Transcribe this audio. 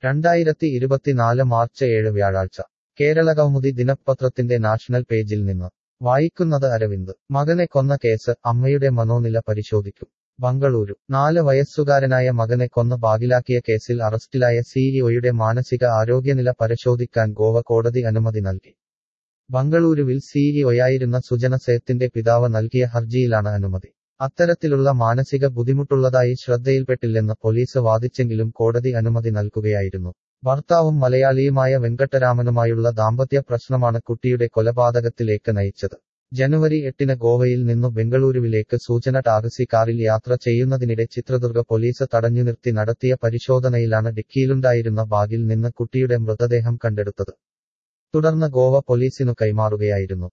രണ്ടായിരത്തി ഇരുപത്തിനാല് മാർച്ച് ഏഴ് വ്യാഴാഴ്ച കേരള കൗമുദി ദിനപത്രത്തിന്റെ നാഷണൽ പേജിൽ നിന്ന് വായിക്കുന്നത് അരവിന്ദ് മകനെ കൊന്ന കേസ് അമ്മയുടെ മനോനില പരിശോധിക്കും ബംഗളൂരു നാല് വയസ്സുകാരനായ മകനെ കൊന്ന് ബാഗിലാക്കിയ കേസിൽ അറസ്റ്റിലായ സിഇഒയുടെ മാനസിക ആരോഗ്യനില പരിശോധിക്കാൻ ഗോവ കോടതി അനുമതി നൽകി ബംഗളൂരുവിൽ സിഇഒയായിരുന്ന സുജന സേത്തിന്റെ പിതാവ് നൽകിയ ഹർജിയിലാണ് അനുമതി അത്തരത്തിലുള്ള മാനസിക ബുദ്ധിമുട്ടുള്ളതായി ശ്രദ്ധയിൽപ്പെട്ടില്ലെന്ന് പോലീസ് വാദിച്ചെങ്കിലും കോടതി അനുമതി നൽകുകയായിരുന്നു ഭർത്താവും മലയാളിയുമായ വെങ്കട്ടരാമനുമായുള്ള ദാമ്പത്യ പ്രശ്നമാണ് കുട്ടിയുടെ കൊലപാതകത്തിലേക്ക് നയിച്ചത് ജനുവരി എട്ടിന് ഗോവയിൽ നിന്നു ബംഗളൂരുവിലേക്ക് സൂചന ടാക്സി കാറിൽ യാത്ര ചെയ്യുന്നതിനിടെ ചിത്രദുർഗ പോലീസ് തടഞ്ഞു നിർത്തി നടത്തിയ പരിശോധനയിലാണ് ഡിക്കിയിലുണ്ടായിരുന്ന ബാഗിൽ നിന്ന് കുട്ടിയുടെ മൃതദേഹം കണ്ടെടുത്തത് തുടർന്ന് ഗോവ പോലീസിനു കൈമാറുകയായിരുന്നു